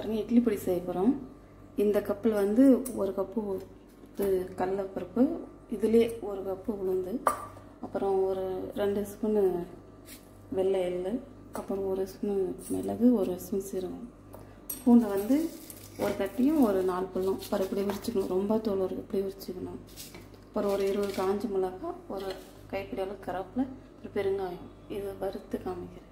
பாருங்க இட்லி பொடி செய்ய போகிறோம் இந்த கப்பில் வந்து ஒரு கப்பு இது கடலைப்பருப்பு இதுலேயே ஒரு கப்பு உளுந்து அப்புறம் ஒரு ரெண்டு ஸ்பூனு வெள்ளை எள்ளு அப்புறம் ஒரு ஸ்பூனு மிளகு ஒரு ஸ்பூன் சீரகம் பூண்டை வந்து ஒரு கட்டியும் ஒரு நாலு பழம் பரு இப்படி உரிச்சுக்கணும் ரொம்ப தோல் ஒரு இப்படி உரிச்சுக்கணும் அப்புறம் ஒரு இருபது காஞ்ச மிளகா ஒரு கைப்பிடி அளவு கருவேப்பிலை ஒரு பெருங்காயம் இதை வறுத்து காமிக்கிறேன்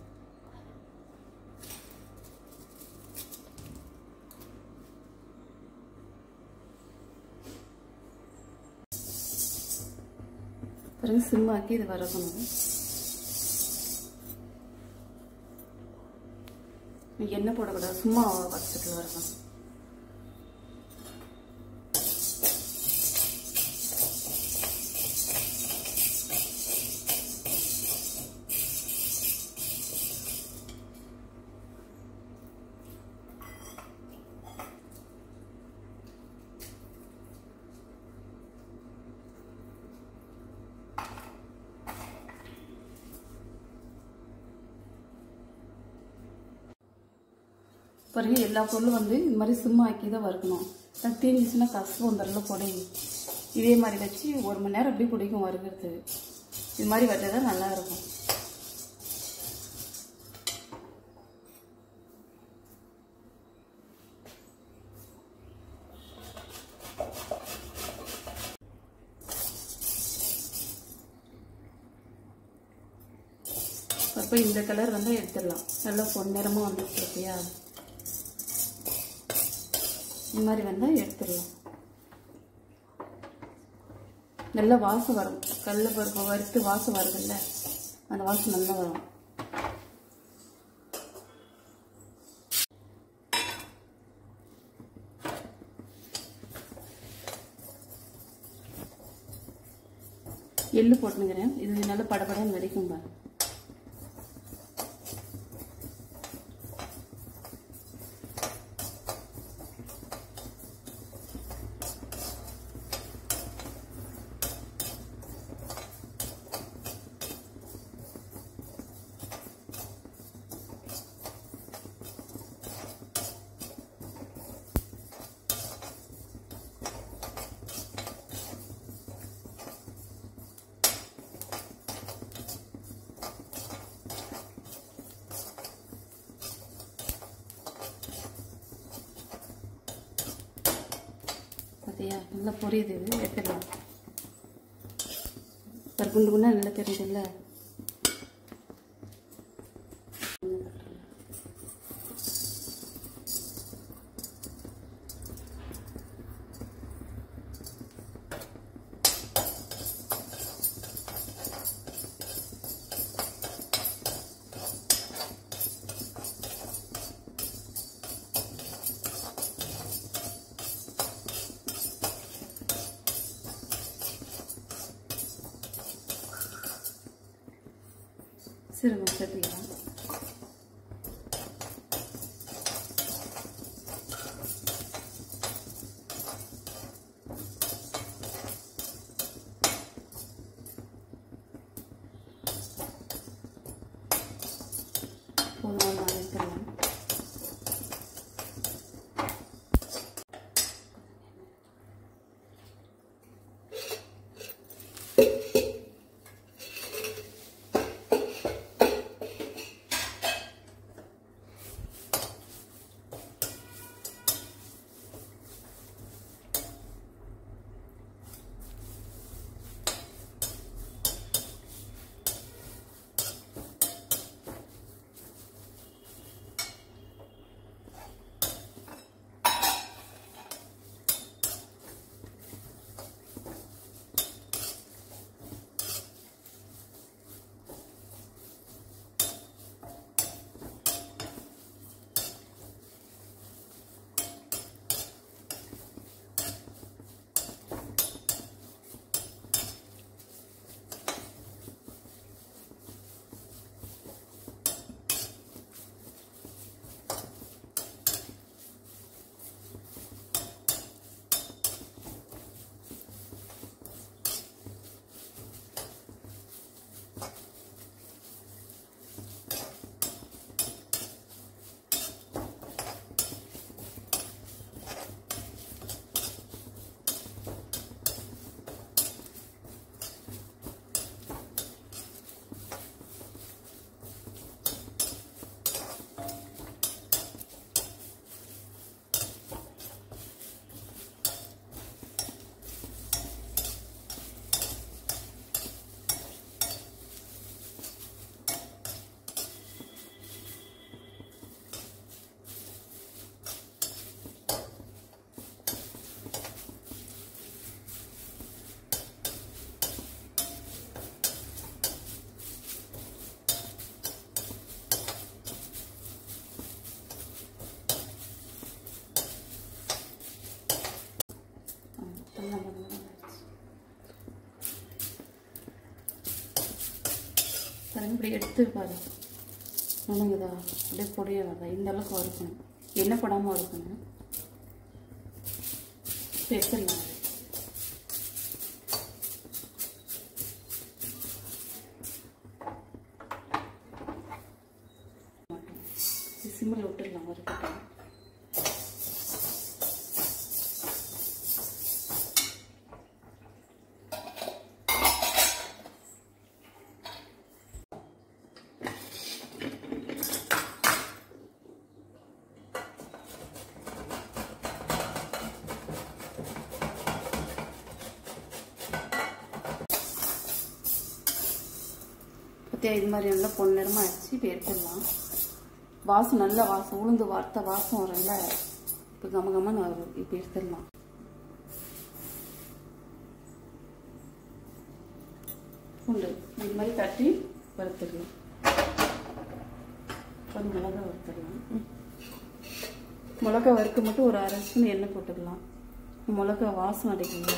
பிறகு சிம்மாக்கி இது வறுக்கணும் எண்ணெய் போடக்கூடாது சும்மா வறுத்துட்டு வரணும் பிறகு எல்லா பொருளும் வந்து இந்த மாதிரி சிம்ம ஆக்கி தான் வறுக்கணும் அது தீஞ்சிச்சுன்னா கசப்பு வந்துடலாம் பொடியும் இதே மாதிரி வச்சு ஒரு மணி நேரம் அப்படியே பிடிக்கும் வறுக்கிறது இது மாதிரி வச்சா தான் நல்லா இருக்கும் அப்போ இந்த கலர் வந்து எடுத்துடலாம் நல்லா பொன்னிறமாக வந்துட்டு இருக்கியா இந்த மாதிரி வந்தால் எடுத்துடலாம் நல்லா வாசம் வரும் கடல பருப்பு வறுத்து வாசம் வருதுல்ல அந்த வாசம் நல்லா வரும் எள்ளு போட்டுனுங்கிறேன் இது நல்லா படபடன்னு வெடிக்கும் பாரு பார்த்தியா நல்லா பொரியுது இது எடுத்துடலாம் ஒரு குண்டு குண்டா நல்லா தெரியுதுல்ல சீரகம் சேர்த்துக்கலாம் போதும் நான் எடுத்துடலாம் எல்லாம் வதங்கிடுச்சு பாருங்க இப்படி எடுத்து பாரு வணங்குதா அப்படியே பொடியாக வருதா இந்த அளவுக்கு வறுக்கணும் எண்ணெய் படாமல் வறுக்கணும் இப்போ எடுத்துடலாம் அதை. சிம்மில் விட்டுடலாம் வறுக்கட்டும் பற்றியா இது மாதிரி நல்லா பொன்னிறமாக ஆயிடுச்சு இப்போ எடுத்துடலாம் வாசம் நல்ல வாசம் உளுந்து வறுத்த வாசம் வரும்ல இப்போ கம கமன்னு வரும் இப்போ எடுத்துடலாம் பூண்டு இது மாதிரி தட்டி வறுத்துடலாம் கொஞ்சம் மிளகா வறுத்துடலாம் மிளகா வறுக்க மட்டும் ஒரு அரை ஸ்பூன் எண்ணெய் போட்டுக்கலாம் மிளகா வாசம் அடிக்குங்க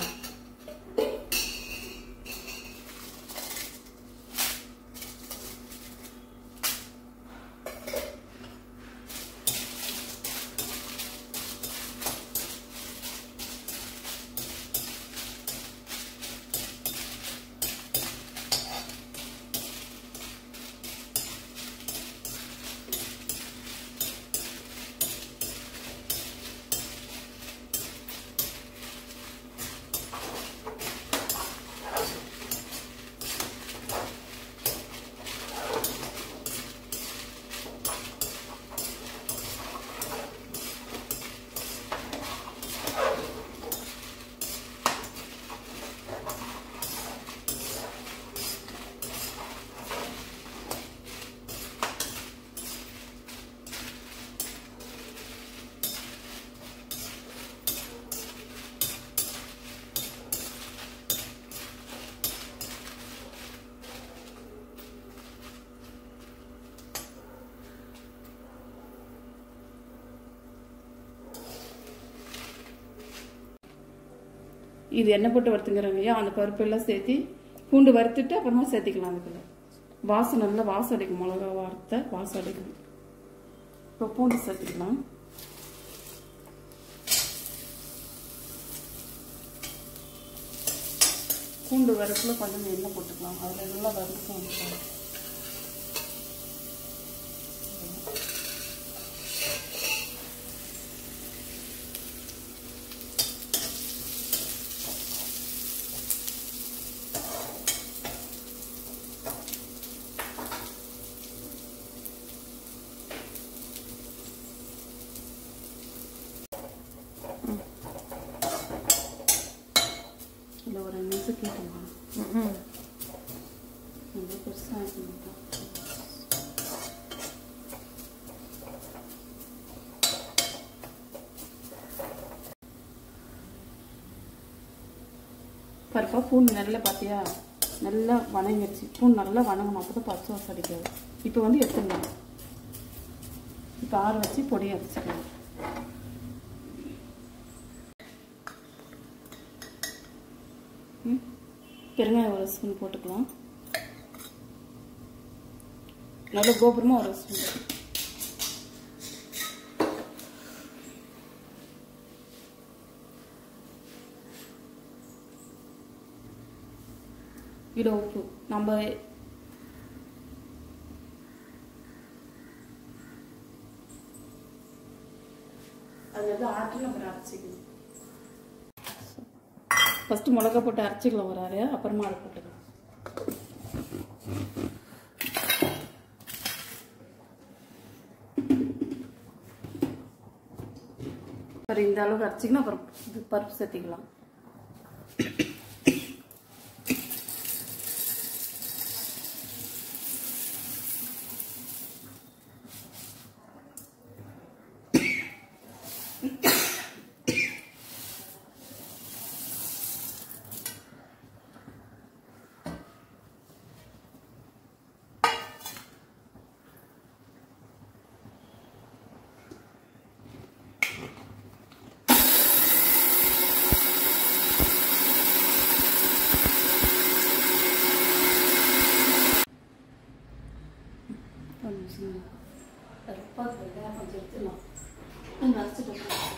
இது எண்ணெய் போட்டு வறுத்துங்கிறாங்க ஐயா அந்த பருப்பு எல்லாம் சேர்த்து பூண்டு வறுத்துட்டு அப்புறமா சேர்த்திக்கலாம் அதுக்குள்ள வாசம் நல்லா வாசம் அடிக்கும் மிளகா வறுத்த வாசம் அடிக்கும் இப்போ பூண்டு சேர்த்துக்கலாம் பூண்டு வறுப்புல கொஞ்சம் எண்ணெய் போட்டுக்கலாம் அதில் நல்லா வறுத்து வந்துக்கலாம் இல்லை ஒரு நிமிஷம் கேட்டுமா ரொம்ப பெருசாக இருக்கணும் பருப்பா பூண்டு நல்லா பார்த்தியா நல்லா வணங்கிடுச்சு பூண்டு நல்லா வணங்கணும் அப்போ தான் பச்சை வாசம் அடிக்காது இப்போ வந்து எடுத்துடலாம் இப்போ ஆற வச்சு பொடியை அரைச்சிக்கலாம் ம் பெருங்காயம் ஒரு ஸ்பூன் போட்டுக்கலாம் நல்ல கோபுரமாக ஒரு ஸ்பூன் இட உப்பு நம்ம அது வந்து ஆட்டி நம்ம அரைச்சிக்கணும் ஃபஸ்ட்டு மிளகா போட்டு அரைச்சிக்கலாம் ஒரு அரை அப்புறமா அதை போட்டுக்கலாம் அப்புறம் இந்த அளவுக்கு அரைச்சிக்கணும் அப்புறம் இது பருப்பு சேர்த்திக்கலாம் கொஞ்சம் மிஷின் பார்த்து வெங்காயம் கொஞ்சம் எடுத்துடலாம் இன்னும் நரைச்சிட்டு இருக்கேன்.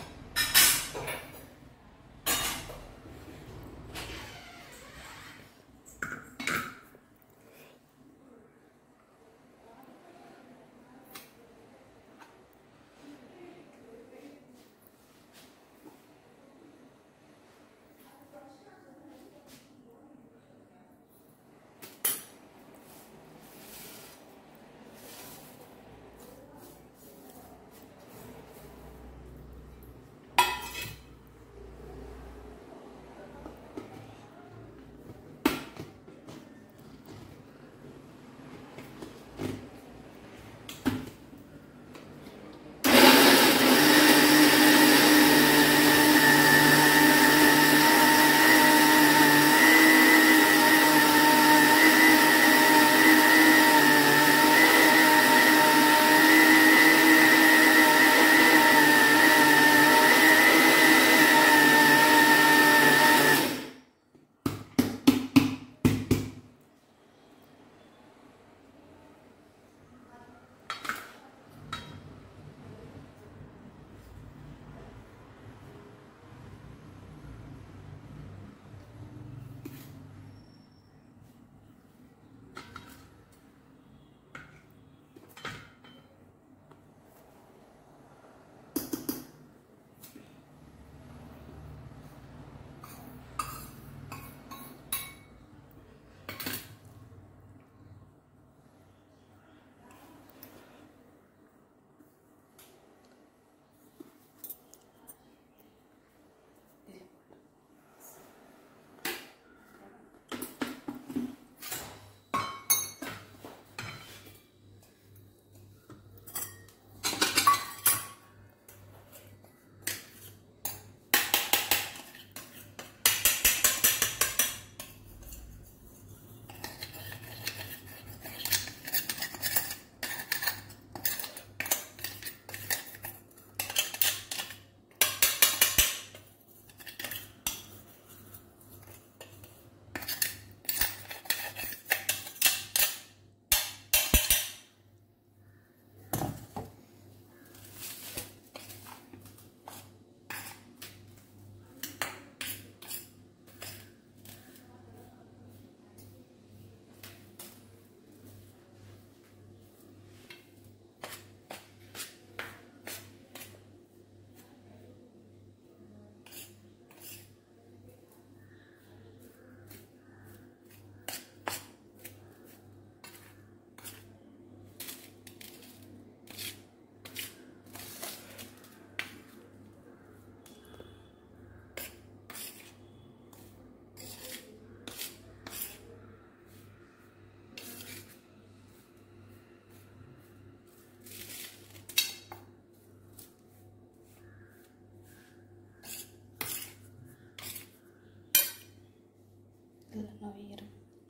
இதில் நான் வைக்கிறேன்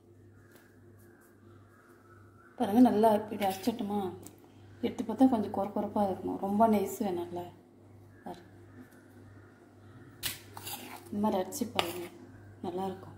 பாருங்க நல்லா இப்படி அரைச்சிட்டுமா எடுத்து பார்த்தா கொஞ்சம் குறை குறைப்பாக இருக்கணும் ரொம்ப நெய்ஸ் வேணாம்ல பாரு இந்த மாதிரி அரைச்சி பாருங்க நல்லாயிருக்கும்